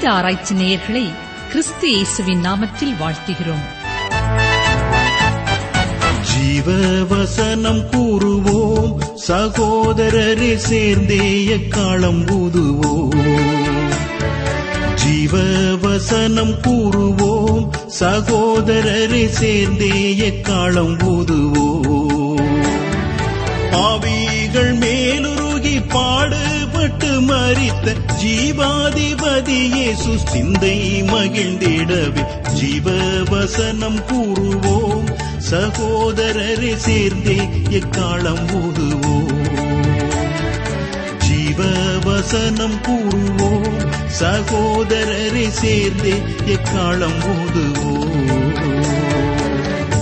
வேத ஆராய்ச்சி நேயர்களை கிறிஸ்து இயேசுவின் நாமத்தில் வாழ்த்துகிறோம் ஜீவ வசனம் கூறுவோம் சகோதரரே சேர்ந்தே எக்காலம் ஊதுவோம் ஜீவ வசனம் கூறுவோம் சகோதரரே சேர்ந்தே எக்காலம் ஊதுவோம் பாவிகள் மேலுருகி பாடுபட்டு மறித்த ஜீவாதிபதி இயேசு சிந்தை மகிழ்ந்திடவே ஜீவ வசனம் கூறுவோம் சகோதரரை சேர்ந்தே எக்காலம் ஊதுவோம் ஜீவ வசனம் கூறுவோம் சகோதரரை சேர்ந்தே எக்காலம் ஊதுவோம்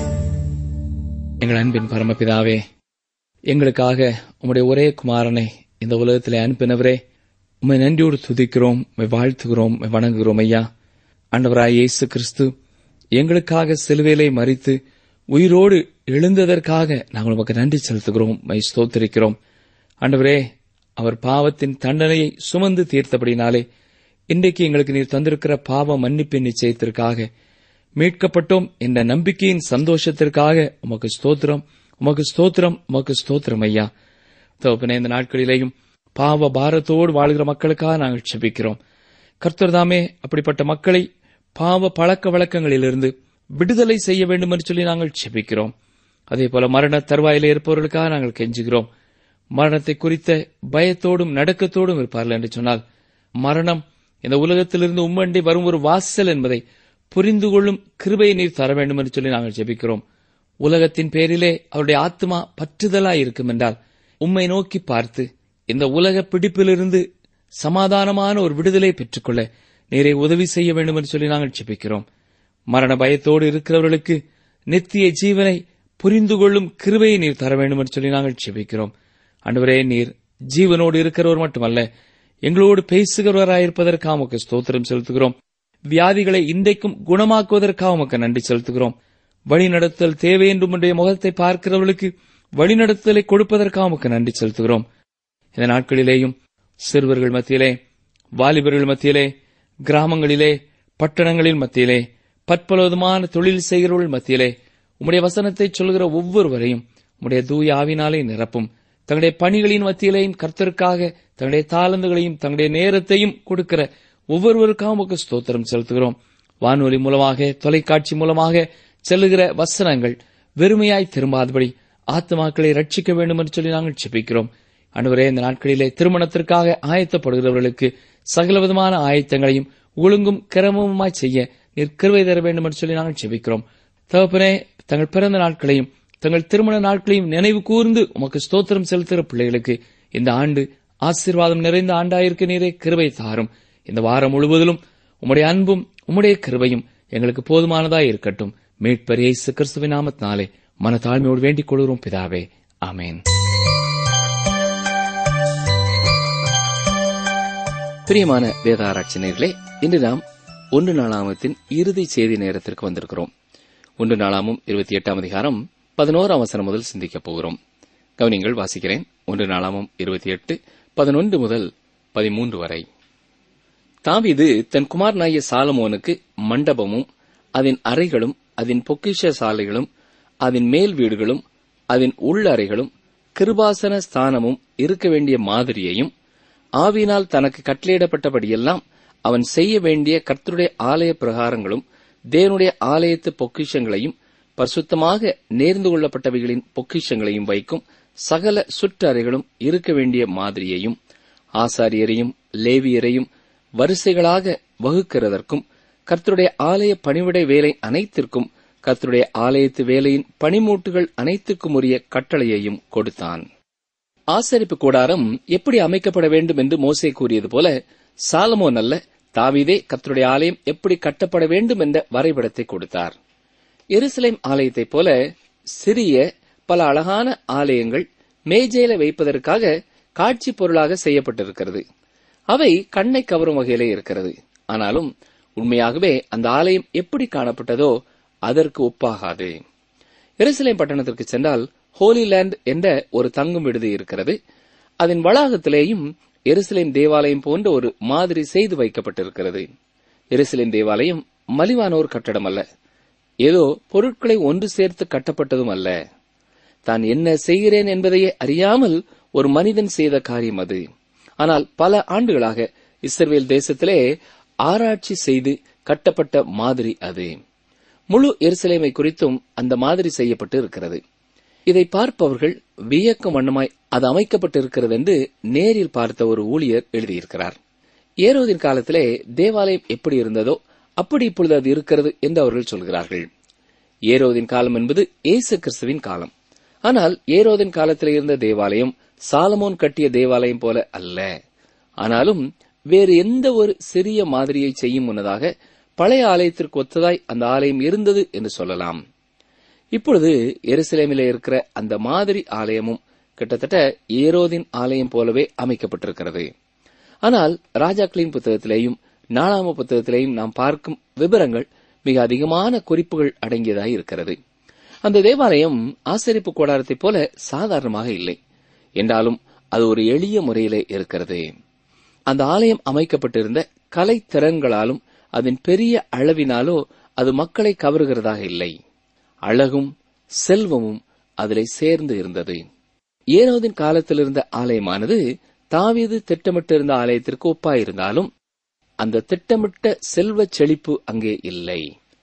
எங்கள் அன்பின் பரமபிதாவே எங்களுக்காக உம்முடைய ஒரே குமாரனை இந்த உலகத்திலே அனுப்பினவரே உம்மை நன்றியோடு துதிக்கிறோம் உம்மை வாழ்த்துகிறோம் உம்மை வணங்குகிறோம் ஐயா ஆண்டவராய் இயேசு கிறிஸ்து எங்களுக்காக சிலுவையிலே மறித்து உயிரோடு எழுந்ததற்காக நாங்கள் உமக்கு நன்றி செலுத்துகிறோம் மை ஸ்தோத்திரிக்கிறோம் ஆண்டவரே அவர் பாவத்தின் தண்டனையை சுமந்து தீர்த்தபடினாலே இன்றைக்கு எங்களுக்கு நீர் தந்திருக்கிற பாவ மன்னிப்பின் நிச்சயத்திற்காக மீட்கப்பட்டோம் என்ற நம்பிக்கையின் சந்தோஷத்திற்காக உமக்கு ஸ்தோத்திரம் உமக்கு ஸ்தோத்திரம் உமக்கு ஸ்தோத்திரம் ஐயா தகப்பனே இந்த நாட்களிலேயும் பாவ பாரத்தோடு வாழ்கிற மக்களுக்காக நாங்கள் செபிக்கிறோம் கர்த்தர் தாமே அப்படிப்பட்ட மக்களை பாவ பழக்க வழக்கங்களிலிருந்து விடுதலை செய்ய வேண்டும் என்று சொல்லி நாங்கள் செபிக்கிறோம் அதே போல மரண தருவாயிலே இருப்பவர்களுக்காக நாங்கள் கெஞ்சுகிறோம் மரணத்தை குறித்த பயத்தோடும் நடுக்கத்தோடும் இருப்பார்கள் என்று சொன்னால் மரணம் இந்த உலகத்திலிருந்து உம்மண்டி வரும் ஒரு வாசல் என்பதை புரிந்து கொள்ளும் கிருபையை நீர் தர வேண்டும் என்று சொல்லி நாங்கள் ஜெபிக்கிறோம் உலகத்தின் பேரிலே அவருடைய ஆத்மா பற்றுதலாய் இருக்கும் என்றால் உம்மை நோக்கி பார்த்து இந்த உலக பிடிப்பிலிருந்து சமாதானமான ஒரு விடுதலை பெற்றுக்கொள்ள நீரை உதவி செய்ய வேண்டும் என்று சொல்லி நாங்கள் ஜெபிக்கிறோம் மரண பயத்தோடு இருக்கிறவர்களுக்கு நித்திய ஜீவனை புரிந்து கொள்ளும் கிருபையை நீர் தர வேண்டும் என்று சொல்லி நாங்கள் ஜெபிக்கிறோம் அன்றுவரே நீர் ஜீவனோடு இருக்கிறவர் மட்டுமல்ல எங்களோடு பேசுகிறவராயிருப்பதற்காக உமக்கு ஸ்தோத்திரம் செலுத்துகிறோம் வியாதிகளை இன்றைக்கும் குணமாக்குவதற்காக உமக்கு நன்றி செலுத்துகிறோம் வழிநடத்தல் தேவை என்று உம்முடைய முகத்தை பார்க்கிறவர்களுக்கு வழிநடத்தலை கொடுப்பதற்காக உமக்கு நன்றி செலுத்துகிறோம் இந்த நாட்களிலேயும் சிறுவர்கள் மத்தியிலே வாலிபர்கள் மத்தியிலே கிராமங்களிலே பட்டணங்களின் மத்தியிலே பற்பலவிதமான தொழில் செய்கிறவர்கள் மத்தியிலே உம்முடைய வசனத்தை சொல்கிற ஒவ்வொருவரையும் உம்முடைய தூய ஆவினாலே நிரப்பும் தங்களுடைய பணிகளின் மத்தியிலேயும் கர்த்தருக்காக தங்களுடைய தாளந்துகளையும் தங்களுடைய நேரத்தையும் கொடுக்கிற ஒவ்வொருவருக்காக உமக்கு ஸ்தோத்திரம் செலுத்துகிறோம் வானொலி மூலமாக தொலைக்காட்சி மூலமாக செல்லுகிற வசனங்கள் வெறுமையாய் திரும்பாதபடி ஆத்மாக்களை ரட்சிக்க வேண்டும் என்று சொல்லி நாங்கள் செபிக்கிறோம் அன்றுவரே இந்த நாட்களிலே திருமணத்திற்காக ஆயத்தப்படுகிறவர்களுக்கு சகலவிதமான ஆயத்தங்களையும் ஒழுங்கும் கிரமமாய் செய்ய நிற்கருவை தர வேண்டும் என்று சொல்லி நாங்கள் செபிக்கிறோம் தகப்பனே தங்கள் பிறந்த நாட்களையும் தங்கள் திருமண நாட்களையும் நினைவு கூர்ந்து உமக்கு ஸ்தோத்திரம் செலுத்துகிற பிள்ளைகளுக்கு இந்த ஆண்டு ஆசீர்வாதம் நிறைந்த ஆண்டாயிருக்க நீரே கிருபை தாரும் இந்த வாரம் முழுவதிலும் உம்முடைய அன்பும் உம்முடைய கிருபையும் எங்களுக்கு போதுமானதாய் இருக்கட்டும் மீட்பர் இயேசு கிறிஸ்துவின் நாமத்தினாலே மனத்தாழ்மையோடு வேண்டிக் கொள்கிறோம் பிதாவே ஆமென் பிரியமான வேத ஆராய்ச்சினர்களே இன்று நாம் ஒன்று நாளாமத்தின் இறுதி செய்தி நேரத்திற்கு வந்திருக்கிறோம் ஒன்று நாளாமும் இருபத்தி எட்டாம் அதிகாரம் பதினோராம் வசனம் முதல் சிந்திக்கப் போகிறோம் கவனிங்கள் வாசிக்கிறேன் ஒன்று நாளாமும் இருபத்தி எட்டு பதினொன்று முதல் பதிமூன்று வரை தாவீது தன் குமாரனாகிய சாலமோனுக்கு மண்டபமும் அதன் அறைகளும் அதன் பொக்கிஷ சாலைகளும் அதன் மேல் வீடுகளும் அதன் உள் அறைகளும் கிருபாசன ஸ்தானமும் இருக்க வேண்டிய மாதிரியையும் ஆவினால் தனக்கு கட்டளையிடப்பட்டபடியெல்லாம் அவன் செய்ய வேண்டிய கர்த்தருடைய ஆலய பிரகாரங்களும் தேவனுடைய ஆலயத்து பொக்கிஷங்களையும் பரிசுத்தமாக நேர்ந்து கொள்ளப்பட்டவைகளின் பொக்கிஷங்களையும் வைக்கும் சகல சுற்றறைகளும் இருக்க வேண்டிய மாதிரியையும் ஆசாரியரையும் லேவியரையும் வரிசைகளாக வகுக்கிறதற்கும் கர்த்தருடைய ஆலய பணிவிடை வேலை அனைத்திற்கும் கர்த்தருடைய ஆலயத்து வேலையின் பணிமூட்டுகள் அனைத்துக்கும் உரிய கட்டளையையும் கொடுத்தான் ஆசரிப்பு கூடாரம் எப்படி அமைக்கப்பட வேண்டும் என்று மோசே கூறியது போல சாலமோன் அல்ல தாவீதே கர்த்தருடைய ஆலயம் எப்படி கட்டப்பட வேண்டும் என்ற வரைபடத்தை கொடுத்தார் எருசலேம் ஆலயத்தைப் போல சிறிய பல அழகான ஆலயங்கள் மேஜையில வைப்பதற்காக காட்சி பொருளாக செய்யப்பட்டிருக்கிறது அவை கண்ணை கவரும் வகையிலே இருக்கிறது ஆனாலும் உண்மையாகவே அந்த ஆலயம் எப்படி காணப்பட்டதோ அதற்கு ஒப்பாகாது எருசலேம் பட்டணத்திற்கு சென்றால் ஹோலி லேண்ட் என்ற ஒரு தங்கும் விடுதி இருக்கிறது அதன் வளாகத்திலேயும் எருசலேம் தேவாலயம் போன்ற ஒரு மாதிரி செய்து வைக்கப்பட்டிருக்கிறது எருசலேம் தேவாலயம் மலிவானோர் கட்டடம் அல்ல ஏதோ பொருட்களை ஒன்று சேர்த்து கட்டப்பட்டதும் அல்ல தான் என்ன செய்கிறேன் என்பதையே அறியாமல் ஒரு மனிதன் செய்த காரியம் அது ஆனால் பல ஆண்டுகளாக இஸ்ரவேல் தேசத்திலே ஆராய்ச்சி செய்து கட்டப்பட்ட மாதிரி அது முழு எருசலேமை குறித்தும் அந்த மாதிரி செய்யப்பட்டு இருக்கிறது இதை பார்ப்பவர்கள் வியக்கும் வண்ணமாய் அது அமைக்கப்பட்டிருக்கிறது என்று நேரில் பார்த்த ஒரு ஊழியர் எழுதியிருக்கிறார் ஏரோதின் காலத்திலே தேவாலயம் எப்படி இருந்ததோ அப்படி இப்பொழுது அது இருக்கிறது என்று அவர்கள் சொல்கிறார்கள் ஏரோதின் காலம் என்பது இயேசு கிறிஸ்துவின் காலம் ஆனால் ஏரோதின் காலத்தில் இருந்த தேவாலயம் சாலமோன் கட்டிய தேவாலயம் போல அல்ல ஆனாலும் வேறு எந்த ஒரு சிறிய மாதிரியை செய்யும் முன்னதாக பழைய ஆலயத்திற்கு ஒத்ததாய் அந்த ஆலயம் இருந்தது என்று சொல்லலாம் இப்பொழுது எருசலேமிலே இருக்கிற அந்த மாதிரி ஆலயமும் கிட்டத்தட்ட ஏரோதின் ஆலயம் போலவே அமைக்கப்பட்டிருக்கிறது ஆனால் ராஜாக்களின் புத்தகத்திலேயும் நாளாம புத்தகத்திலேயும் நாம் பார்க்கும் விவரங்கள் மிக அதிகமான குறிப்புகள் அடங்கியதாய் இருக்கிறது அந்த தேவாலயம் ஆசரிப்பு கூடாரத்தைப் போல சாதாரணமாக இல்லை என்றாலும் அது ஒரு எளிய முறையிலே இருக்கிறது அந்த ஆலயம் அமைக்கப்பட்டிருந்த கலை திறன்களாலும் அதன் பெரிய அளவினாலோ அது மக்களை கவருகிறதாக இல்லை அழகும் செல்வமும் அதிலே சேர்ந்து இருந்தது ஏரோதின் காலத்தில் இருந்த ஆலயமானது தாவீது திட்டமிட்டிருந்த ஆலயத்திற்கு ஒப்பாயிருந்தாலும் அந்த திட்டமிட்ட செல்வச் செழிப்பு அங்கே இல்லை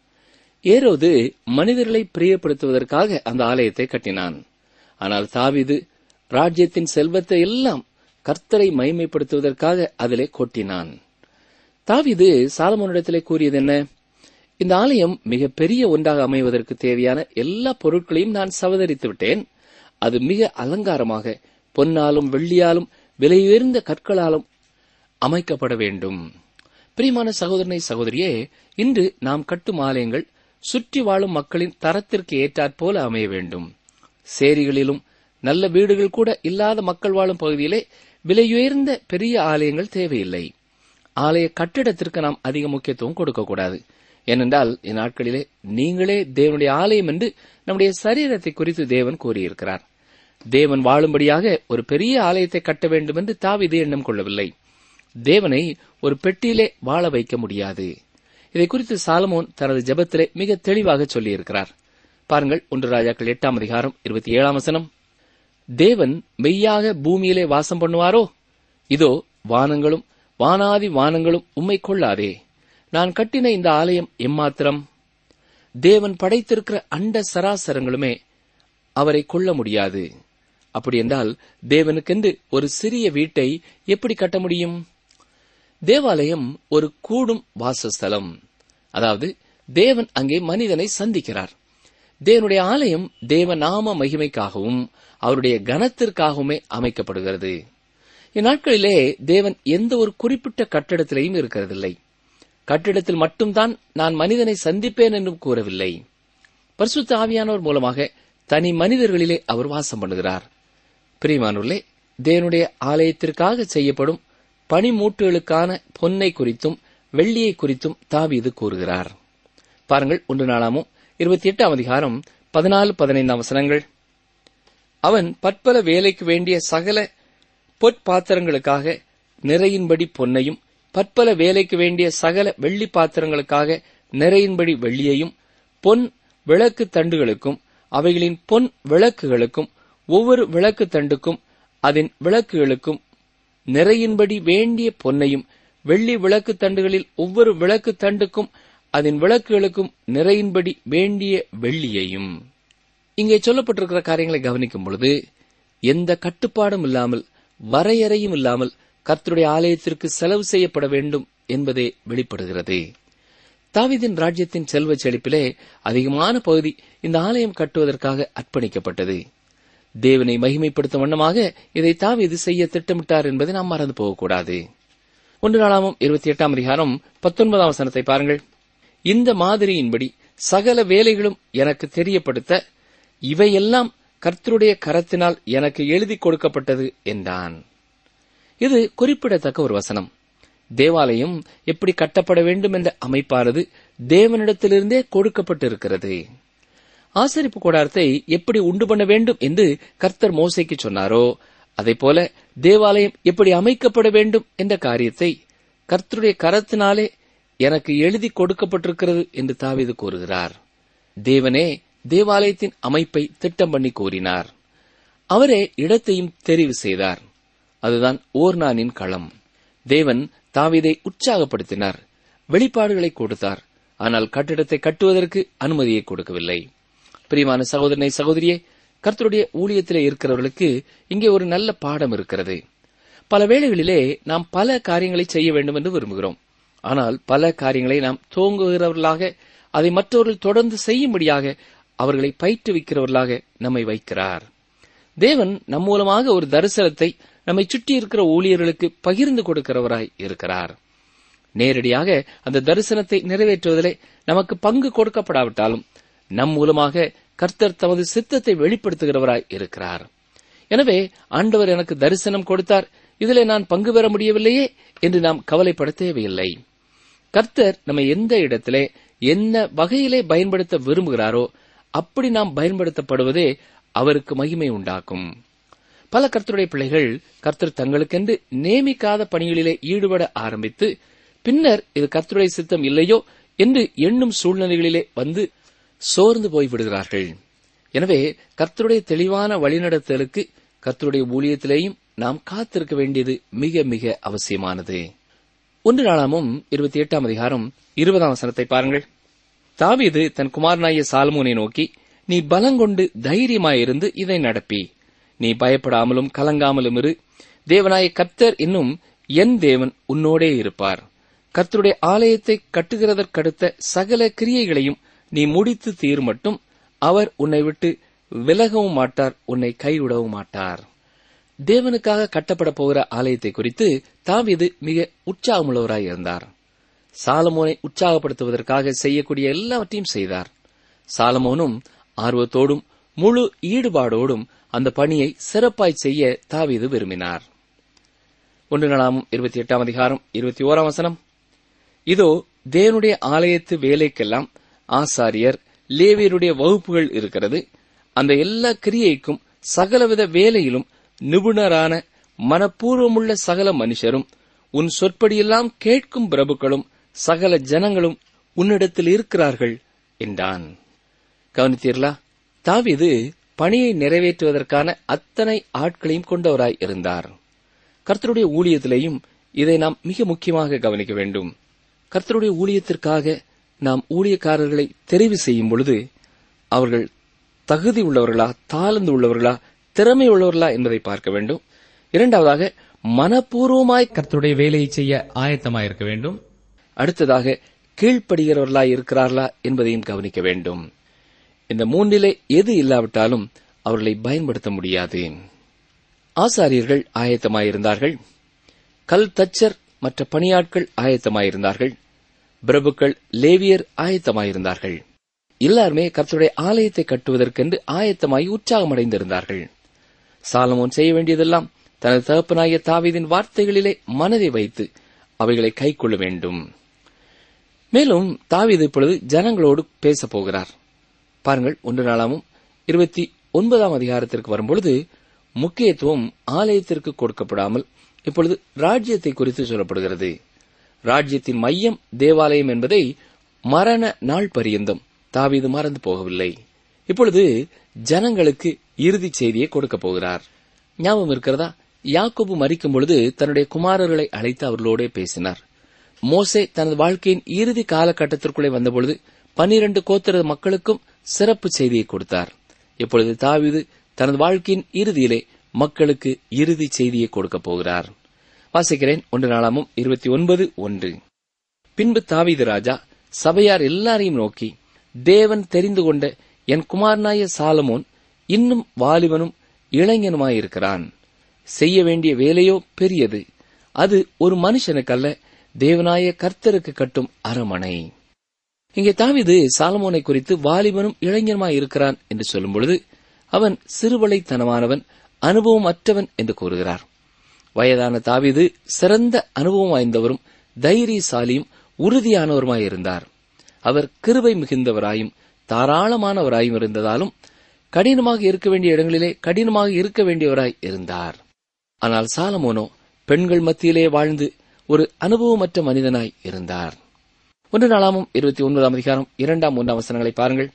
ஏரோது மனிதர்களை பிரியப்படுத்துவதற்காக அந்த ஆலயத்தை கட்டினான் ஆனால் தாவீது ராஜ்யத்தின் செல்வத்தை எல்லாம் கர்த்தரை மைமைப்படுத்துவதற்காக அதிலே கொட்டினான் தாவீது சாலமோனிடத்திலே கூறியது என்ன இந்த ஆலயம் மிக பெரிய ஒன்றாக அமைவதற்கு தேவையான எல்லா பொருட்களையும் நான் சவதரித்து விட்டேன் அது மிக அலங்காரமாக பொன்னாலும் வெள்ளியாலும் விலையுயர்ந்த கற்களாலும் அமைக்கப்பட வேண்டும் பிரியமான சகோதரனை சகோதரியே இன்று நாம் கட்டும் ஆலயங்கள் சுற்றி வாழும் மக்களின் தரத்திற்கு ஏற்றாற்போல அமைய வேண்டும் சேரிகளிலும் நல்ல வீடுகள் கூட இல்லாத மக்கள் வாழும் பகுதியிலே விலையுயர்ந்த பெரிய ஆலயங்கள் தேவையில்லை ஆலய கட்டிடத்திற்கு நாம் அதிக முக்கியத்துவம் கொடுக்கக்கூடாது ஏனென்றால் இந்நாட்களிலே நீங்களே தேவனுடைய ஆலயம் என்று நம்முடைய சரீரத்தை குறித்து தேவன் கூறியிருக்கிறார் தேவன் வாழும்படியாக ஒரு பெரிய ஆலயத்தை கட்ட வேண்டும் என்று தாவிது எண்ணம் கொள்ளவில்லை தேவனை ஒரு பெட்டியிலே வாழ வைக்க முடியாது இதை குறித்து சாலமோன் தனது ஜெபத்திலே மிக தெளிவாக சொல்லியிருக்கிறார் பாருங்கள் ஒன்று ராஜாக்கள் எட்டாம் அதிகாரம் இருபத்தி ஏழாம் வசனம் தேவன் மெய்யாக பூமியிலே வாசம் பண்ணுவாரோ இதோ வானங்களும் வானாதி வானங்களும் உம்மை கொள்ளாதே நான் கட்டின இந்த ஆலயம் எம்மாத்திரம் தேவன் படைத்திருக்கிற அண்ட சராசரங்களுமே அவரை கொள்ள முடியாது அப்படி என்றால் தேவனுக்கென்று ஒரு சிறிய வீட்டை எப்படி கட்ட முடியும் தேவாலயம் ஒரு கூடும் வாசஸ்தலம் அதாவது தேவன் அங்கே மனிதனை சந்திக்கிறார் தேவனுடைய ஆலயம் தேவ நாம மகிமைக்காகவும் அவருடைய கனத்திற்காகவுமே அமைக்கப்படுகிறது இந்நாட்களிலே தேவன் எந்த ஒரு குறிப்பிட்ட கட்டிடத்திலேயும் இருக்கிறதில்லை கட்டிடத்தில் மட்டும்தான் நான் மனிதனை சந்திப்பேன் என்றும் கூறவில்லை பரிசுத்த ஆவியானவர் மூலமாக தனி மனிதர்களிலே அவர் வாசம் பண்ணுகிறார் பிரியமானுள்ளே தேவனுடைய ஆலயத்திற்காக செய்யப்படும் பனிமூட்டுகளுக்கான பொன்னை குறித்தும் வெள்ளியை குறித்தும் தாவீது கூறுகிறார் பாருங்கள் ஒன்று நாளாமும் இருபத்தி எட்டாம் அதிகாரம் பதினாலு பதினைந்தாம் வசனங்கள் அவன் பற்பல வேலைக்கு வேண்டிய சகல பொற்பாத்திரங்களுக்காக நிறையின்படி பொன்னையும் பற்பல வேலைக்கு வேண்டிய சகல வெள்ளி பாத்திரங்களுக்காக நிறையின்படி வெள்ளியையும் பொன் விளக்கு தண்டுகளுக்கும் அவைகளின் பொன் விளக்குகளுக்கும் ஒவ்வொரு விளக்கு தண்டுக்கும் அதன் விளக்குகளுக்கும் நிறையின்படி வேண்டிய பொன்னையும் வெள்ளி விளக்கு தண்டுகளில் ஒவ்வொரு விளக்கு தண்டுக்கும் அதன் விளக்குகளுக்கும் நிறையின்படி வேண்டிய வெள்ளியையும் இங்கே சொல்லப்பட்டிருக்கிற காரியங்களை கவனிக்கும் பொழுது எந்த கட்டுப்பாடும் இல்லாமல் வரையறையும் இல்லாமல் கர்த்தருடைய ஆலயத்திற்கு செலவு செய்யப்பட வேண்டும் என்பதே வெளிப்படுகிறது தாவிதின் ராஜ்யத்தின் செல்வ செழிப்பிலே அதிகமான பகுதி இந்த ஆலயம் கட்டுவதற்காக அர்ப்பணிக்கப்பட்டது தேவனை மகிமைப்படுத்தும் வண்ணமாக இதை தாவிது செய்ய திட்டமிட்டார் என்பதை நாம் மறந்து போகக்கூடாது ஒன்று நாளாமும் இருபத்தி எட்டாம் அதிகாரம் பத்தொன்பதாம் வசனத்தை பாருங்கள் இந்த மாதிரியின்படி சகல வேலைகளும் எனக்கு தெரியப்படுத்த இவையெல்லாம் கர்த்தருடைய கரத்தினால் எனக்கு எழுதி கொடுக்கப்பட்டது என்றான் இது குறிப்பிடத்தக்க ஒரு வசனம் தேவாலயம் எப்படி கட்டப்பட வேண்டும் என்ற அமைப்பானது தேவனிடத்திலிருந்தே கொடுக்கப்பட்டிருக்கிறது ஆசரிப்பு கூடாரத்தை எப்படி உண்டு பண்ண வேண்டும் என்று கர்த்தர் மோசைக்கு சொன்னாரோ போல தேவாலயம் எப்படி அமைக்கப்பட வேண்டும் என்ற காரியத்தை கர்த்தருடைய கரத்தினாலே எனக்கு எழுதி கொடுக்கப்பட்டிருக்கிறது என்று தாவீது கூறுகிறார் தேவனே தேவாலயத்தின் அமைப்பை திட்டம் பண்ணி கூறினார் அவரே இடத்தையும் தெரிவு செய்தார் அதுதான் ஓர்னானின் களம் தேவன் தாவீதை உற்சாகப்படுத்தினார் வெளிப்பாடுகளை கொடுத்தார் ஆனால் கட்டிடத்தை கட்டுவதற்கு அனுமதியை கொடுக்கவில்லை பிரியமான சகோதரனை சகோதரியே கர்த்தருடைய ஊழியத்திலே இருக்கிறவர்களுக்கு இங்கே ஒரு நல்ல பாடம் இருக்கிறது பல வேளைகளிலே நாம் பல காரியங்களை செய்ய வேண்டும் என்று விரும்புகிறோம் ஆனால் பல காரியங்களை நாம் துவங்குகிறவர்களாக அதை மற்றவர்கள் தொடர்ந்து செய்யும்படியாக அவர்களை பயிற்றுவிக்கிறவர்களாக நம்மை வைக்கிறார் தேவன் நம் மூலமாக ஒரு தரிசனத்தை நம்மை சுற்றி இருக்கிற ஊழியர்களுக்கு பகிர்ந்து கொடுக்கிறவராய் இருக்கிறார் நேரடியாக அந்த தரிசனத்தை நிறைவேற்றுவதிலே நமக்கு பங்கு கொடுக்கப்படாவிட்டாலும் நம் மூலமாக கர்த்தர் தமது சித்தத்தை வெளிப்படுத்துகிறவராய் இருக்கிறார் எனவே ஆண்டவர் எனக்கு தரிசனம் கொடுத்தார் இதிலே நான் பங்கு பெற முடியவில்லையே என்று நாம் கவலைப்பட தேவையில்லை கர்த்தர் நம்மை எந்த இடத்திலே என்ன வகையிலே பயன்படுத்த விரும்புகிறாரோ அப்படி நாம் பயன்படுத்தப்படுவதே அவருக்கு மகிமை உண்டாக்கும் பல கர்த்தருடைய பிள்ளைகள் கர்த்தர் தங்களுக்கென்று நியமிக்காத பணிகளிலே ஈடுபட ஆரம்பித்து பின்னர் இது கர்த்தருடைய சித்தம் இல்லையோ என்று எண்ணும் சூழ்நிலைகளிலே வந்து சோர்ந்து போய் விடுகிறார்கள் எனவே கர்த்தருடைய தெளிவான வழிநடத்தலுக்கு கர்த்தருடைய ஊழியத்திலேயும் நாம் காத்திருக்க வேண்டியது மிக மிக அவசியமானது ஒன்று நாளாமும் இருபத்தி எட்டாம் அதிகாரம் இருபதாம் வசனத்தை பாருங்கள் தாவீது தன் குமாரனாய சாலமோனை நோக்கி நீ பலங்கொண்டு தைரியமாயிருந்து இதை நடப்பி நீ பயப்படாமலும் கலங்காமலும் இரு தேவனாய கர்த்தர் இன்னும் என் தேவன் உன்னோடே இருப்பார் கர்த்தருடைய ஆலயத்தை கட்டுகிறதற்கடுத்த சகல கிரியைகளையும் நீ முடித்து தீர் மட்டும் அவர் உன்னை விட்டு விலகவும் மாட்டார் உன்னை கைவிடவும் மாட்டார் தேவனுக்காக கட்டப்பட போகிற ஆலயத்தை குறித்து தாவீது மிக உற்சாகமுள்ளவராய் இருந்தார் சாலமோனை உற்சாகப்படுத்துவதற்காக செய்யக்கூடிய எல்லாவற்றையும் செய்தார் சாலமோனும் ஆர்வத்தோடும் முழு ஈடுபாடோடும் அந்த பணியை சிறப்பாய் செய்ய தாவீது விரும்பினார் ஒன்று நாளாம் இருபத்தி எட்டாம் அதிகாரம் இருபத்தி ஓராம் வசனம் இதோ தேவனுடைய ஆலயத்து வேலைக்கெல்லாம் ஆசாரியர் லேவியருடைய வகுப்புகள் இருக்கிறது அந்த எல்லா கிரியைக்கும் சகலவித வேலையிலும் நிபுணரான மனப்பூர்வமுள்ள சகல மனுஷரும் உன் சொற்படியெல்லாம் கேட்கும் பிரபுக்களும் சகல ஜனங்களும் உன்னிடத்தில் இருக்கிறார்கள் என்றான் கவனித்தீர்களா தாவீது பணியை நிறைவேற்றுவதற்கான அத்தனை ஆட்களையும் கொண்டவராய் இருந்தார் கர்த்தருடைய ஊழியத்திலேயும் இதை நாம் மிக முக்கியமாக கவனிக்க வேண்டும் கர்த்தருடைய ஊழியத்திற்காக நாம் ஊழியக்காரர்களை தெரிவு செய்யும் பொழுது அவர்கள் தகுதி உள்ளவர்களா தாளந்து உள்ளவர்களா திறமை உள்ளவர்களா என்பதை பார்க்க வேண்டும் இரண்டாவதாக மனப்பூர்வமாய் கர்த்தருடைய வேலையை செய்ய ஆயத்தமாயிருக்க வேண்டும் அடுத்ததாக கீழ்ப்படுகிறவர்களாய் இருக்கிறார்களா என்பதையும் கவனிக்க வேண்டும் இந்த மூன்றிலே எது இல்லாவிட்டாலும் அவர்களை பயன்படுத்த முடியாது ஆசாரியர்கள் ஆயத்தமாயிருந்தார்கள் கல் தச்சர் மற்ற பணியாட்கள் ஆயத்தமாயிருந்தார்கள் பிரபுக்கள் லேவியர் ஆயத்தமாயிருந்தார்கள் எல்லாருமே கர்த்தருடைய ஆலயத்தை கட்டுவதற்கென்று ஆயத்தமாய் உற்சாகமடைந்திருந்தார்கள் சாலமோன் செய்ய வேண்டியதெல்லாம் தனது தகப்பனாகிய தாவீதின் வார்த்தைகளிலே மனதை வைத்து அவைகளை கைக்கொள்ள வேண்டும் மேலும் தாவீது இப்பொழுது ஜனங்களோடு பேசப் போகிறார் பாருங்கள் ஒன்று நாளாமும் இருபத்தி ஒன்பதாம் அதிகாரத்திற்கு வரும்பொழுது முக்கியத்துவம் ஆலயத்திற்கு கொடுக்கப்படாமல் இப்பொழுது ராஜ்யத்தை குறித்து சொல்லப்படுகிறது ராஜ்யத்தின் மையம் தேவாலயம் என்பதை மரண நாள் பரியந்தம் தாவீது மறந்து போகவில்லை இப்பொழுது ஜனங்களுக்கு இறுதிச் செய்தியை கொடுக்கப் போகிறார் ஞாபகம் இருக்கிறதா யாக்கோபு மறிக்கும் பொழுது தன்னுடைய குமாரர்களை அழைத்து அவர்களோடே பேசினார் மோசே தனது வாழ்க்கையின் இறுதி காலகட்டத்திற்குள்ளே வந்தபொழுது பனிரண்டு கோத்திர மக்களுக்கும் சிறப்பு செய்தியை கொடுத்தார் இப்பொழுது தாவீது தனது வாழ்க்கையின் இறுதியிலே மக்களுக்கு இறுதி செய்தியை கொடுக்கப் போகிறார் வாசிக்கிறேன் ஒன்று நாளாமும் இருபத்தி ஒன்பது ஒன்று பின்பு தாவீது ராஜா சபையார் எல்லாரையும் நோக்கி தேவன் தெரிந்து கொண்ட என் குமாரனாய சாலமோன் இன்னும் வாலிபனும் இளைஞனுமாயிருக்கிறான் செய்ய வேண்டிய வேலையோ பெரியது அது ஒரு மனுஷனுக்கல்ல தேவனாய கர்த்தருக்கு கட்டும் அரமனை இங்கே தாவிது சாலமோனை குறித்து வாலிபனும் இளைஞனுமாய் இருக்கிறான் என்று சொல்லும் பொழுது அவன் சிறுவளைத்தனமானவன் அனுபவம் அற்றவன் என்று கூறுகிறார் வயதான தாவிது சிறந்த அனுபவம் வாய்ந்தவரும் தைரியசாலியும் உறுதியானவருமாயிருந்தார் அவர் கிருபை மிகுந்தவராயும் தாராளமானவராயும் இருந்ததாலும் கடினமாக இருக்க வேண்டிய இடங்களிலே கடினமாக இருக்க வேண்டியவராய் இருந்தார் ஆனால் சாலமோனோ பெண்கள் மத்தியிலே வாழ்ந்து ஒரு அனுபவமற்ற மனிதனாய் இருந்தார் ஒன்று நாளாமும் இருபத்தி ஒன்பதாம் அதிகாரம் இரண்டாம் மூன்றாம் வசனங்களை பாருங்கள்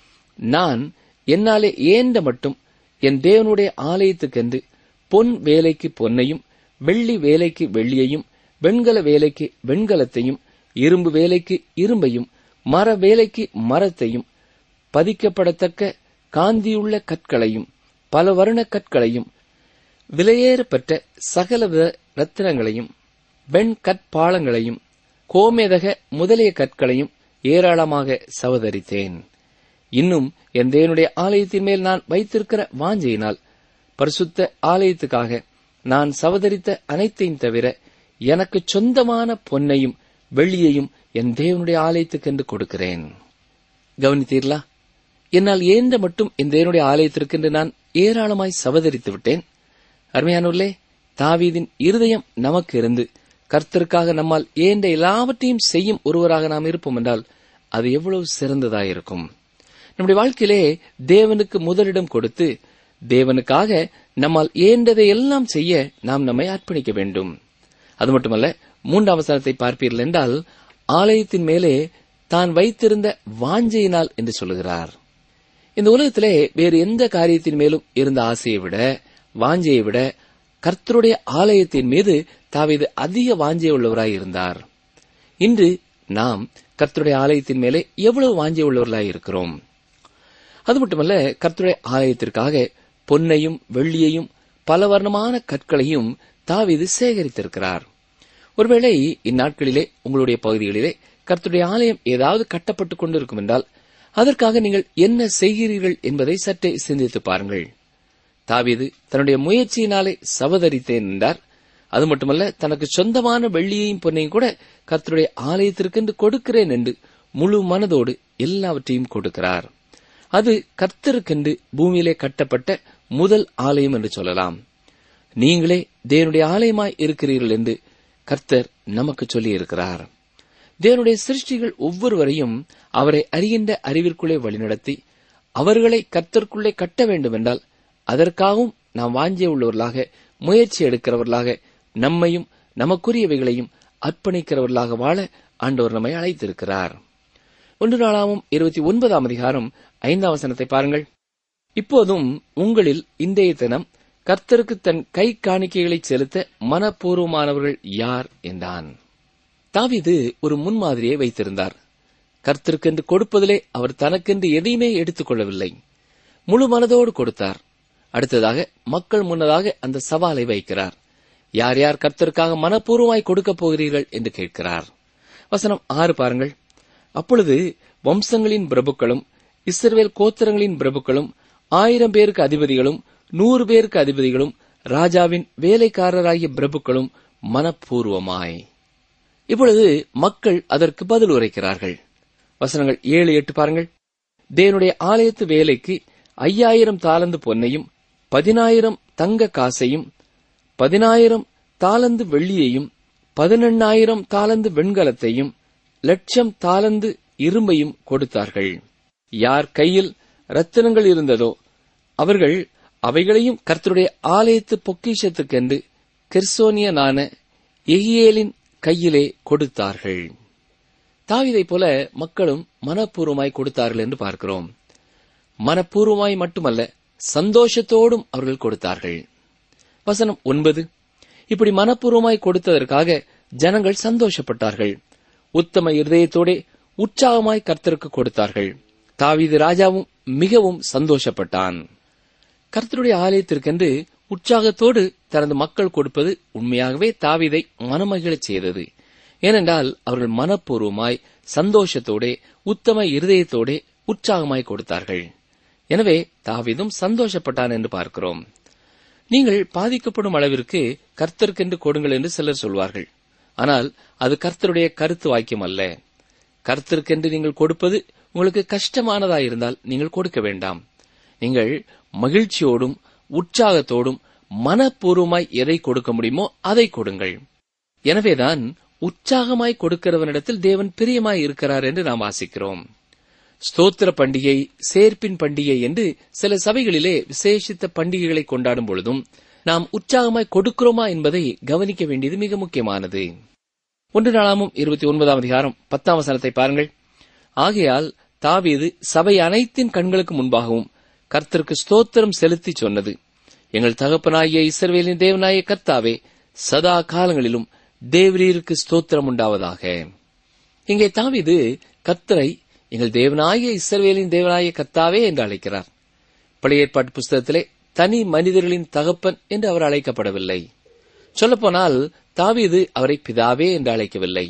நான் என்னாலே ஏந்த மட்டும் என் தேவனுடைய ஆலயத்துக்கென்று பொன் வேலைக்கு பொன்னையும் வெள்ளி வேலைக்கு வெள்ளியையும் வெண்கல வேலைக்கு வெண்கலத்தையும் இரும்பு வேலைக்கு இரும்பையும் மர வேலைக்கு மரத்தையும் பதிக்கப்படத்தக்க காந்தியுள்ள கற்களையும் பல வர்ண கற்களையும் விலையேறப்பட்ட சகலவித ரத்தினங்களையும் வெண் கற்பாளங்களையும் கோமேதக முதலிய கற்களையும் ஏராளமாக சவதரித்தேன் இன்னும் என் தேவனுடைய ஆலயத்தின் மேல் நான் வைத்திருக்கிற வாஞ்சையினால் பரிசுத்த ஆலயத்துக்காக நான் சவதரித்த அனைத்தையும் தவிர எனக்கு சொந்தமான பொன்னையும் வெள்ளியையும் என் தேவனுடைய ஆலயத்துக்கென்று கொடுக்கிறேன் கவனித்தீர்களா என்னால் ஏந்த மட்டும் என் தேவனுடைய ஆலயத்திற்கென்று நான் ஏராளமாய் சவதரித்து விட்டேன் அருமையானூர்களே தாவீதின் இருதயம் நமக்கு இருந்து கர்த்தருக்காக நம்மால் ஏந்த எல்லாவற்றையும் செய்யும் ஒருவராக நாம் இருப்போம் என்றால் அது எவ்வளவு சிறந்ததாயிருக்கும் நம்முடைய வாழ்க்கையிலே தேவனுக்கு முதலிடம் கொடுத்து தேவனுக்காக நம்மால் ஏண்டதை எல்லாம் செய்ய நாம் நம்மை அர்ப்பணிக்க வேண்டும் அது மட்டுமல்ல மூன்றாம் அவசரத்தை பார்ப்பீர்கள் என்றால் ஆலயத்தின் மேலே தான் வைத்திருந்த வாஞ்சையினால் என்று சொல்லுகிறார் இந்த உலகத்திலே வேறு எந்த காரியத்தின் மேலும் இருந்த ஆசையை விட வாஞ்சையை விட கர்த்தருடைய ஆலயத்தின் மீது தாவீது அதிக வாஞ்சை உள்ளவராய் இருந்தார் இன்று நாம் கர்த்தருடைய ஆலயத்தின் மேலே எவ்வளவு வாஞ்சை உள்ளவர்களாய் இருக்கிறோம் அது மட்டுமல்ல கர்த்தருடைய ஆலயத்திற்காக பொன்னையும் வெள்ளியையும் பல வர்ணமான கற்களையும் தாவீது சேகரித்திருக்கிறார் ஒருவேளை இந்நாட்களிலே உங்களுடைய பகுதிகளிலே கர்த்தருடைய ஆலயம் ஏதாவது கட்டப்பட்டுக் கொண்டிருக்கும் என்றால் அதற்காக நீங்கள் என்ன செய்கிறீர்கள் என்பதை சற்றே சிந்தித்து பாருங்கள் தாவீது தன்னுடைய முயற்சியினாலே சவதரித்தேன் என்றார் அது மட்டுமல்ல தனக்கு சொந்தமான வெள்ளியையும் பொன்னையும் கூட கர்த்தருடைய ஆலயத்திற்கென்று கொடுக்கிறேன் என்று முழு மனதோடு எல்லாவற்றையும் கொடுக்கிறார் அது கர்த்தருக்கென்று பூமியிலே கட்டப்பட்ட முதல் ஆலயம் என்று சொல்லலாம் நீங்களே தேவனுடைய ஆலயமாய் இருக்கிறீர்கள் என்று கர்த்தர் நமக்கு சொல்லி இருக்கிறார் தேவனுடைய சிருஷ்டிகள் ஒவ்வொருவரையும் அவரை அறிகின்ற அறிவிற்குள்ளே வழிநடத்தி அவர்களை கர்த்தருக்குள்ளே கட்ட வேண்டும் என்றால் அதற்காகவும் நாம் வாஞ்சிய உள்ளவர்களாக முயற்சி எடுக்கிறவர்களாக நம்மையும் நமக்குரியவைகளையும் அர்ப்பணிக்கிறவர்களாக வாழ ஆண்டவர் நம்மை அழைத்திருக்கிறார் ஒன்று நாளாவும் இருபத்தி ஒன்பதாம் அதிகாரம் ஐந்தாம் வசனத்தை பாருங்கள் இப்போதும் உங்களில் இன்றைய தினம் கர்த்தருக்கு தன் கை காணிக்கைகளை செலுத்த மனப்பூர்வமானவர்கள் யார் என்றான் தாவீது ஒரு முன்மாதிரியை வைத்திருந்தார் கர்த்தருக்கென்று கொடுப்பதிலே அவர் தனக்கென்று எதையுமே எடுத்துக் கொள்ளவில்லை முழு மனதோடு கொடுத்தார் அடுத்ததாக மக்கள் முன்னதாக அந்த சவாலை வைக்கிறார் யார் யார் கர்த்தருக்காக மனப்பூர்வமாய் கொடுக்கப் போகிறீர்கள் என்று கேட்கிறார் வசனம் ஆறு பாருங்கள் அப்பொழுது வம்சங்களின் பிரபுக்களும் இஸ்ரவேல் கோத்திரங்களின் பிரபுக்களும் ஆயிரம் பேருக்கு அதிபதிகளும் நூறு பேருக்கு அதிபதிகளும் ராஜாவின் வேலைக்காரராகிய பிரபுக்களும் மனப்பூர்வமாய் இப்பொழுது மக்கள் அதற்கு பதில் உரைக்கிறார்கள் வசனங்கள் ஏழு எட்டு பாருங்கள் தேவனுடைய ஆலயத்து வேலைக்கு ஐயாயிரம் தாளந்து பொன்னையும் பதினாயிரம் தங்க காசையும் பதினாயிரம் தாளந்து வெள்ளியையும் பதினெண்ணாயிரம் தாளந்து வெண்கலத்தையும் லட்சம் தாளந்து இரும்பையும் கொடுத்தார்கள் யார் கையில் ரத்தினங்கள் இருந்ததோ அவர்கள் அவைகளையும் கர்த்தருடைய ஆலயத்து பொக்கிஷத்துக்கென்று கெர்சோனியனான எகியேலின் கையிலே கொடுத்தார்கள் தாவிதைப் போல மக்களும் மனப்பூர்வமாய் கொடுத்தார்கள் என்று பார்க்கிறோம் மனப்பூர்வமாய் மட்டுமல்ல சந்தோஷத்தோடும் அவர்கள் கொடுத்தார்கள் வசனம் ஒன்பது இப்படி மனப்பூர்வமாய் கொடுத்ததற்காக ஜனங்கள் சந்தோஷப்பட்டார்கள் உத்தம இருதயத்தோடே உற்சாகமாய் கர்த்தருக்கு கொடுத்தார்கள் தாவீது ராஜாவும் மிகவும் சந்தோஷப்பட்டான் கர்த்தருடைய ஆலயத்திற்கென்று உற்சாகத்தோடு தனது மக்கள் கொடுப்பது உண்மையாகவே தாவீதை மனமகிழச் செய்தது ஏனென்றால் அவர்கள் மனப்பூர்வமாய் சந்தோஷத்தோடே உத்தம இருதயத்தோடே உற்சாகமாய் கொடுத்தார்கள் எனவே தாவீதும் சந்தோஷப்பட்டான் என்று பார்க்கிறோம் நீங்கள் பாதிக்கப்படும் அளவிற்கு கர்த்தருக்கென்று கொடுங்கள் என்று சிலர் சொல்வார்கள் ஆனால் அது கர்த்தருடைய கருத்து வாக்கியம் அல்ல கர்த்தருக்கென்று நீங்கள் கொடுப்பது உங்களுக்கு கஷ்டமானதாயிருந்தால் நீங்கள் கொடுக்க வேண்டாம் நீங்கள் மகிழ்ச்சியோடும் உற்சாகத்தோடும் மனப்பூர்வமாய் எதை கொடுக்க முடியுமோ அதை கொடுங்கள் எனவேதான் உற்சாகமாய் கொடுக்கிறவனிடத்தில் தேவன் பிரியமாய் இருக்கிறார் என்று நாம் ஆசிக்கிறோம் ஸ்தோத்திர பண்டிகை சேர்ப்பின் பண்டிகை என்று சில சபைகளிலே விசேஷித்த பண்டிகைகளை கொண்டாடும் பொழுதும் நாம் உற்சாகமாய் கொடுக்கிறோமா என்பதை கவனிக்க வேண்டியது மிக முக்கியமானது ஒன்று நாளாமும் இருபத்தி ஒன்பதாம் அதிகாரம் பத்தாம் வசனத்தை பாருங்கள் ஆகையால் தாவீது சபை அனைத்தின் கண்களுக்கு முன்பாகவும் கர்த்தருக்கு ஸ்தோத்திரம் செலுத்தி சொன்னது எங்கள் தகப்பனாகிய இஸ்ரவேலின் தேவனாய கர்த்தாவே சதா காலங்களிலும் தேவரீருக்கு ஸ்தோத்திரம் உண்டாவதாக இங்கே தாவீது கர்த்தரை எங்கள் தேவனாகிய இஸ்ரவேலின் தேவனாய கர்த்தாவே என்று அழைக்கிறார் பழைய ஏற்பாட்டு புஸ்தகத்திலே தனி மனிதர்களின் தகப்பன் என்று அவர் அழைக்கப்படவில்லை சொல்லப்போனால் தாவீது அவரை பிதாவே என்று அழைக்கவில்லை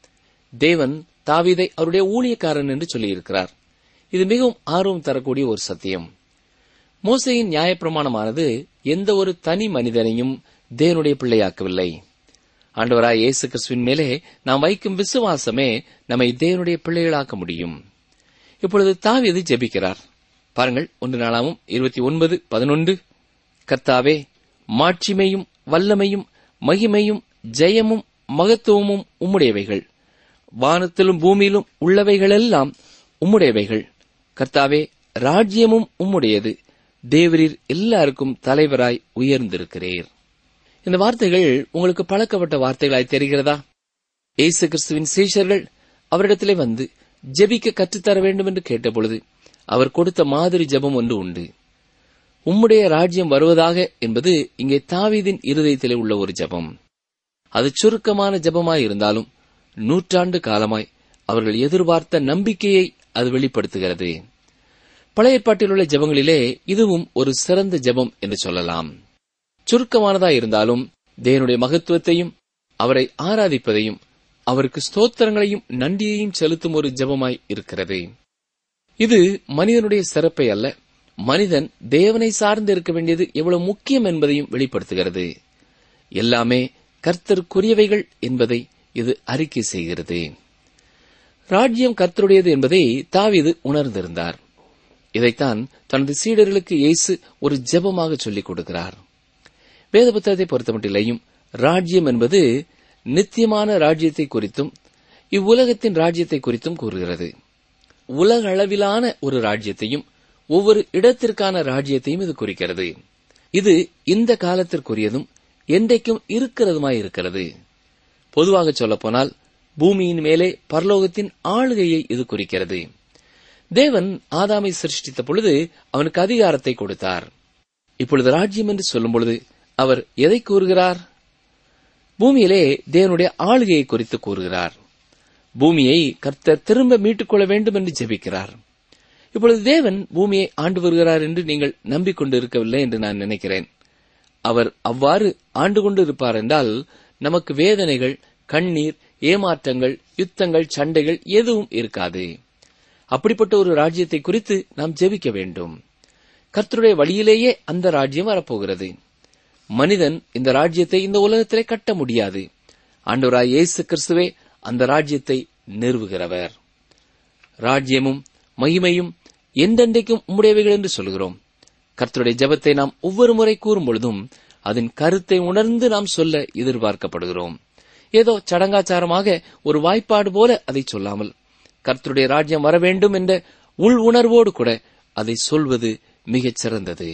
தேவன் தாவீதை அவருடைய ஊழியக்காரன் என்று சொல்லியிருக்கிறார் இது மிகவும் ஆர்வம் தரக்கூடிய ஒரு சத்தியம் மோசையின் நியாயப்பிரமாணமானது எந்த ஒரு தனி மனிதனையும் தேவனுடைய பிள்ளையாக்கவில்லை ஆண்டவராய் இயேசு கிறிஸ்துவின் மேலே நாம் வைக்கும் விசுவாசமே நம்மை தேவனுடைய பிள்ளைகளாக்க முடியும் இப்பொழுது தாவீது ஜெபிக்கிறார் பாருங்கள் ஒன்று நாளாமும் இருபத்தி ஒன்பது பதினொன்று கர்த்தாவே மாட்சிமையும் வல்லமையும் மகிமையும் ஜெயமும் மகத்துவமும் உம்முடையவைகள் வானத்திலும் பூமியிலும் உள்ளவைகளெல்லாம் உம்முடையவைகள் கர்த்தாவே ராஜ்யமும் உம்முடையது தேவரீர் எல்லாருக்கும் தலைவராய் உயர்ந்திருக்கிறீர் இந்த வார்த்தைகள் உங்களுக்கு பழக்கப்பட்ட வார்த்தைகளாய் தெரிகிறதா இயேசு கிறிஸ்துவின் சீஷர்கள் அவரிடத்திலே வந்து ஜெபிக்க கற்றுத்தர வேண்டும் என்று கேட்டபொழுது அவர் கொடுத்த மாதிரி ஜெபம் ஒன்று உண்டு உம்முடைய ராஜ்யம் வருவதாக என்பது இங்கே தாவீதின் இருதயத்திலே உள்ள ஒரு ஜெபம் அது சுருக்கமான ஜெபமாய் இருந்தாலும் நூற்றாண்டு காலமாய் அவர்கள் எதிர்பார்த்த நம்பிக்கையை அது வெளிப்படுத்துகிறது பழைய ஏற்பாட்டில் உள்ள ஜெபங்களிலே இதுவும் ஒரு சிறந்த ஜெபம் என்று சொல்லலாம் சுருக்கமானதாய் இருந்தாலும் தேவனுடைய மகத்துவத்தையும் அவரை ஆராதிப்பதையும் அவருக்கு ஸ்தோத்திரங்களையும் நன்றியையும் செலுத்தும் ஒரு ஜெபமாய் இருக்கிறது இது மனிதனுடைய சிறப்பை அல்ல மனிதன் தேவனை சார்ந்து இருக்க வேண்டியது எவ்வளவு முக்கியம் என்பதையும் வெளிப்படுத்துகிறது எல்லாமே கர்த்தருக்குரியவைகள் என்பதை இது அறிக்கை செய்கிறது ராஜ்யம் கர்த்தருடையது என்பதை தாவீது உணர்ந்திருந்தார் இதைத்தான் தனது சீடர்களுக்கு இயேசு ஒரு ஜெபமாக சொல்லிக் கொடுக்கிறார் வேத புத்தகத்தை பொறுத்தமட்டிலேயும் ராஜ்யம் என்பது நித்தியமான ராஜ்யத்தை குறித்தும் இவ்வுலகத்தின் ராஜ்யத்தை குறித்தும் கூறுகிறது உலக அளவிலான ஒரு ராஜ்யத்தையும் ஒவ்வொரு இடத்திற்கான ராஜ்யத்தையும் இது குறிக்கிறது இது இந்த காலத்திற்குரியதும் என்றைக்கும் இருக்கிறதுமாய் இருக்கிறது பொதுவாக சொல்லப்போனால் பூமியின் மேலே பரலோகத்தின் ஆளுகையை இது குறிக்கிறது தேவன் ஆதாமை சிருஷ்டித்த பொழுது அவனுக்கு அதிகாரத்தை கொடுத்தார் இப்பொழுது ராஜ்யம் என்று சொல்லும் பொழுது அவர் எதை கூறுகிறார் பூமியிலே தேவனுடைய ஆளுகையை குறித்து கூறுகிறார் பூமியை கர்த்தர் திரும்ப மீட்டுக் கொள்ள வேண்டும் என்று ஜெபிக்கிறார் இப்பொழுது தேவன் பூமியை ஆண்டு வருகிறார் என்று நீங்கள் நம்பிக்கொண்டு இருக்கவில்லை என்று நான் நினைக்கிறேன் அவர் அவ்வாறு ஆண்டு கொண்டு இருப்பார் என்றால் நமக்கு வேதனைகள் கண்ணீர் ஏமாற்றங்கள் யுத்தங்கள் சண்டைகள் எதுவும் இருக்காது அப்படிப்பட்ட ஒரு ராஜ்யத்தை குறித்து நாம் ஜெபிக்க வேண்டும் கர்த்தருடைய வழியிலேயே அந்த ராஜ்யம் வரப்போகிறது மனிதன் இந்த ராஜ்யத்தை இந்த உலகத்திலே கட்ட முடியாது ஆண்டவராய் இயேசு கிறிஸ்துவே அந்த ராஜ்யத்தை நிறுவுகிறவர் ராஜ்யமும் மகிமையும் எந்தெண்டைக்கும் உம்முடையவைகள் என்று சொல்கிறோம் கர்த்தருடைய ஜெபத்தை நாம் ஒவ்வொரு முறை கூறும் பொழுதும் அதன் கருத்தை உணர்ந்து நாம் சொல்ல எதிர்பார்க்கப்படுகிறோம் ஏதோ சடங்காச்சாரமாக ஒரு வாய்ப்பாடு போல அதை சொல்லாமல் கர்த்தருடைய ராஜ்யம் வர வேண்டும் என்ற உள் உணர்வோடு கூட அதை சொல்வது மிகச் சிறந்தது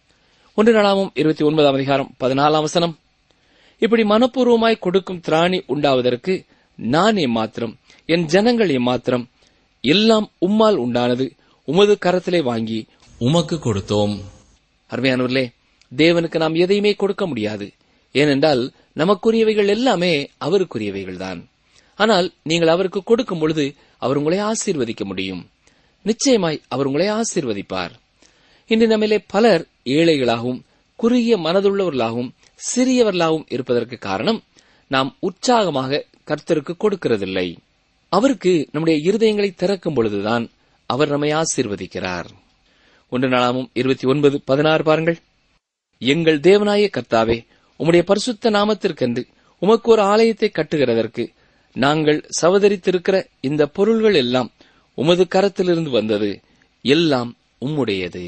ஒன்று நாளாமும் இருபத்தி ஒன்பதாம் அதிகாரம் பதினாலாம் வசனம் இப்படி மனப்பூர்வமாய் கொடுக்கும் திராணி உண்டாவதற்கு நான் எம்மாத்திரம் என் ஜனங்கள் எம்மாத்திரம் எல்லாம் உம்மால் உண்டானது உமது கரத்திலே வாங்கி உமக்கு கொடுத்தோம் அருமையானவர்களே தேவனுக்கு நாம் எதையுமே கொடுக்க முடியாது ஏனென்றால் நமக்குரியவைகள் எல்லாமே அவருக்குரியவைகள்தான் ஆனால் நீங்கள் அவருக்கு கொடுக்கும் பொழுது அவர் உங்களை ஆசீர்வதிக்க முடியும் நிச்சயமாய் அவர் உங்களை ஆசீர்வதிப்பார் இன்று நம்மிலே பலர் ஏழைகளாகவும் குறுகிய மனதுள்ளவர்களாகவும் சிறியவர்களாகவும் இருப்பதற்கு காரணம் நாம் உற்சாகமாக கர்த்தருக்கு கொடுக்கிறதில்லை அவருக்கு நம்முடைய இருதயங்களை திறக்கும் பொழுதுதான் அவர் நம்மை ஆசீர்வதிக்கிறார் ஒன்று நாளாமும் இருபத்தி ஒன்பது பதினாறு பாருங்கள் எங்கள் தேவனாய கர்த்தாவே உம்முடைய பரிசுத்த நாமத்திற்கென்று உமக்கு ஒரு ஆலயத்தை கட்டுகிறதற்கு நாங்கள் சவதரித்திருக்கிற இந்த பொருள்கள் எல்லாம் உமது கரத்திலிருந்து வந்தது எல்லாம் உம்முடையது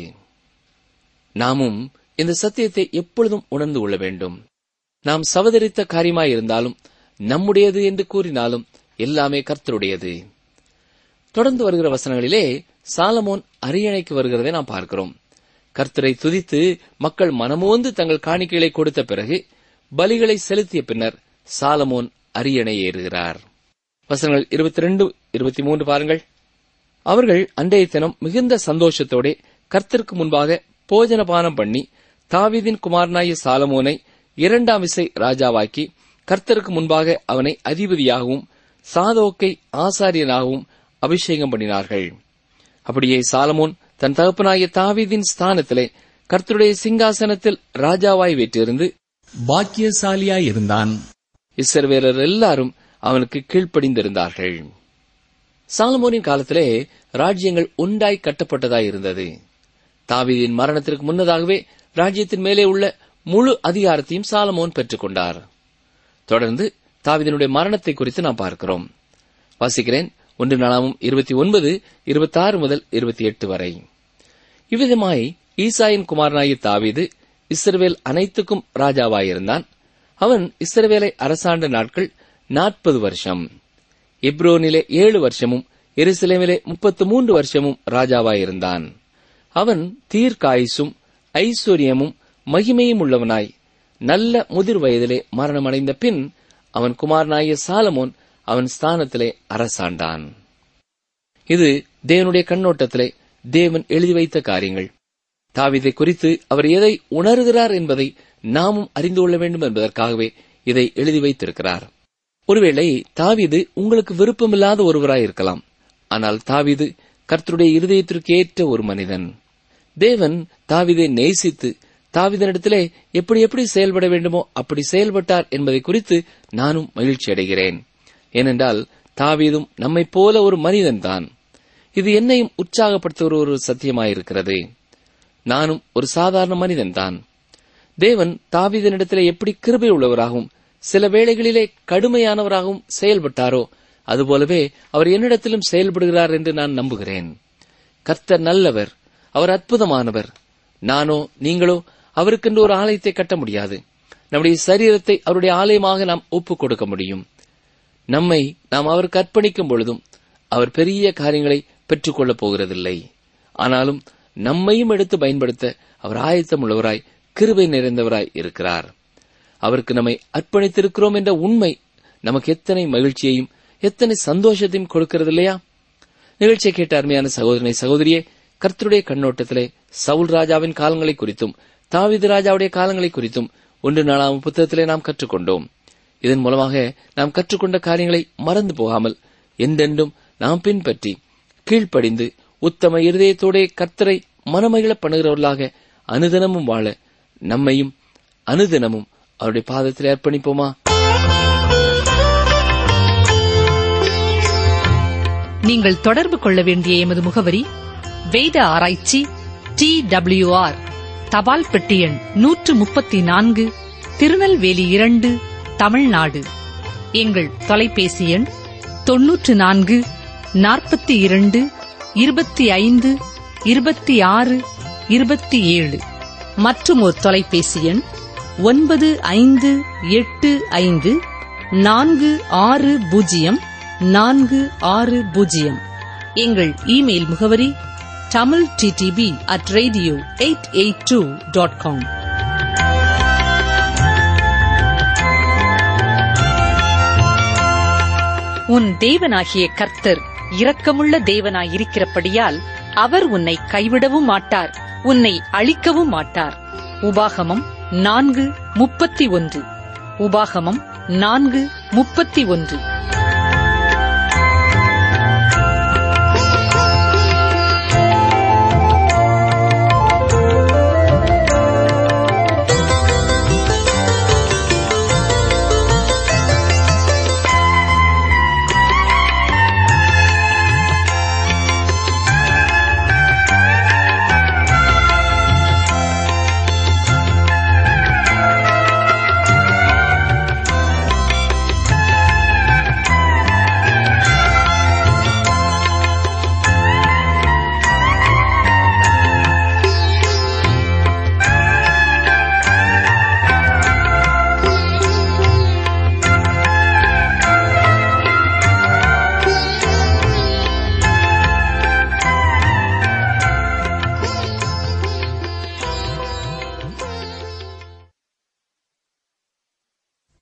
நாமும் இந்த சத்தியத்தை எப்பொழுதும் உணர்ந்து கொள்ள வேண்டும் நாம் சவதரித்த காரியமாயிருந்தாலும் நம்முடையது என்று கூறினாலும் எல்லாமே கர்த்தருடையது தொடர்ந்து வருகிற வசனங்களிலே சாலமோன் அரியணைக்கு வருகிறதை நாம் பார்க்கிறோம் கர்த்தரை துதித்து மக்கள் மனமோந்து தங்கள் காணிக்கைகளை கொடுத்த பிறகு பலிகளை செலுத்திய பின்னர் சாலமோன் அரியணை ஏறுகிறார் வசனங்கள் இருபத்தி ரெண்டு இருபத்தி மூன்று பாருங்கள் அவர்கள் அன்றைய தினம் மிகுந்த சந்தோஷத்தோடே கர்த்தருக்கு முன்பாக போஜனபானம் பண்ணி தாவீதின் குமாரனாய சாலமோனை இரண்டாம் விசை ராஜாவாக்கி கர்த்தருக்கு முன்பாக அவனை அதிபதியாகவும் சாதோக்கை ஆசாரியனாகவும் அபிஷேகம் பண்ணினார்கள் அப்படியே சாலமோன் தன் தகப்பனாய தாவீதின் ஸ்தானத்திலே கர்த்தருடைய சிங்காசனத்தில் ராஜாவாய் வீற்றிருந்து பாக்கியசாலியாயிருந்தான் இஸ்ரவேலர் எல்லாரும் அவனுக்கு கீழ்ப்படிந்திருந்தார்கள் சாலமோனின் காலத்திலே ராஜ்யங்கள் ஒன்றாய் கட்டப்பட்டதாய் இருந்தது தாவீதின் மரணத்திற்கு முன்னதாகவே ராஜ்யத்தின் மேலே உள்ள முழு அதிகாரத்தையும் சாலமோன் பெற்றுக் கொண்டார் தொடர்ந்து தாவீதினுடைய மரணத்தை குறித்து நாம் பார்க்கிறோம் வாசிக்கிறேன் ஒன்று நாளாமும் இருபத்தி ஒன்பது இருபத்தாறு முதல் இருபத்தி எட்டு வரை இவ்விதமாய் ஈசாயின் குமாரனாகிய தாவீது இஸ்ரவேல் அனைத்துக்கும் ராஜாவாயிருந்தான் அவன் இஸ்ரவேலை அரசாண்ட நாட்கள் நாற்பது வருஷம் எப்ரோனிலே ஏழு வருஷமும் எருசலேமிலே முப்பத்து மூன்று வருஷமும் ராஜாவாயிருந்தான் அவன் தீர்க்காயுசும் ஐஸ்வர்யமும் மகிமையும் உள்ளவனாய் நல்ல முதிர் வயதிலே மரணமடைந்த பின் அவன் குமாரனாகிய சாலமோன் அவன் ஸ்தானத்திலே அரசாண்டான் இது தேவனுடைய கண்ணோட்டத்திலே தேவன் எழுதி வைத்த காரியங்கள் தாவீதை குறித்து அவர் எதை உணர்கிறார் என்பதை நாமும் அறிந்து கொள்ள வேண்டும் என்பதற்காகவே இதை எழுதி வைத்திருக்கிறார் ஒருவேளை தாவீது உங்களுக்கு விருப்பமில்லாத ஒருவராய் இருக்கலாம் ஆனால் தாவீது கர்த்தருடைய இருதயத்திற்கு ஏற்ற ஒரு மனிதன் தேவன் தாவீதை நேசித்து தாவீதனிடத்திலே எப்படி எப்படி செயல்பட வேண்டுமோ அப்படி செயல்பட்டார் என்பதை குறித்து நானும் மகிழ்ச்சி அடைகிறேன் ஏனென்றால் தாவீதும் நம்மைப் போல ஒரு மனிதன்தான் இது என்னையும் உற்சாகப்படுத்துகிற ஒரு சத்தியமாயிருக்கிறது நானும் ஒரு சாதாரண மனிதன்தான் தேவன் தாவீதனிடத்திலே எப்படி கிருபை உள்ளவராகவும் சில வேளைகளிலே கடுமையானவராகவும் செயல்பட்டாரோ அதுபோலவே அவர் என்னிடத்திலும் செயல்படுகிறார் என்று நான் நம்புகிறேன் கர்த்தர் நல்லவர் அவர் அற்புதமானவர் நானோ நீங்களோ அவருக்கென்று ஒரு ஆலயத்தை கட்ட முடியாது நம்முடைய சரீரத்தை அவருடைய ஆலயமாக நாம் ஒப்புக் கொடுக்க முடியும் நம்மை நாம் அவருக்கு அர்ப்பணிக்கும் பொழுதும் அவர் பெரிய காரியங்களை பெற்றுக்கொள்ளப் போகிறதில்லை ஆனாலும் நம்மையும் எடுத்து பயன்படுத்த அவர் ஆயத்தம் உள்ளவராய் கிருபை நிறைந்தவராய் இருக்கிறார் அவருக்கு நம்மை அர்ப்பணித்திருக்கிறோம் என்ற உண்மை நமக்கு எத்தனை மகிழ்ச்சியையும் எத்தனை சந்தோஷத்தையும் கொடுக்கிறது இல்லையா நிகழ்ச்சியை கேட்ட அருமையான சகோதரனை சகோதரியே கர்த்தருடைய கண்ணோட்டத்திலே சவுல் ராஜாவின் காலங்களை குறித்தும் தாவீது ராஜாவுடைய காலங்களை குறித்தும் ஒன்று நாளாம் புத்தகத்திலே நாம் கற்றுக்கொண்டோம் இதன் மூலமாக நாம் கற்றுக்கொண்ட காரியங்களை மறந்து போகாமல் என்றென்றும் நாம் பின்பற்றி கீழ்ப்படிந்து உத்தம இருதயத்தோடே கர்த்தரை மனமகிழ பண்ணுகிறவர்களாக அனுதினமும் வாழ நம்மையும் அனுதினமும் அவருடைய பாதத்தில் அர்ப்பணிப்போமா நீங்கள் தொடர்பு கொள்ள வேண்டிய எமது முகவரி வேத ஆராய்ச்சி டி ஆர் தபால் பெட்டி எண் நூற்று முப்பத்தி நான்கு திருநெல்வேலி இரண்டு தமிழ்நாடு எங்கள் தொலைபேசி எண் தொன்னூற்று நான்கு நாற்பத்தி இரண்டு இருபத்தி ஐந்து இருபத்தி ஆறு இருபத்தி ஏழு மற்றும் ஒரு தொலைபேசி எண் ஒன்பது ஐந்து எட்டு ஐந்து நான்கு ஆறு பூஜ்ஜியம் நான்கு ஆறு பூஜ்ஜியம் எங்கள் இமெயில் முகவரி Tamil TTB at radio eight eight two dot com உன் தேவனாகிய கர்த்தர் இரக்கமுள்ள தேவனாயிருக்கிறபடியால் அவர் உன்னை கைவிடவும் மாட்டார் உன்னை அழிக்கவும் மாட்டார் உபாகமம் நான்கு முப்பத்தி ஒன்று உபாகமம் நான்கு முப்பத்தி ஒன்று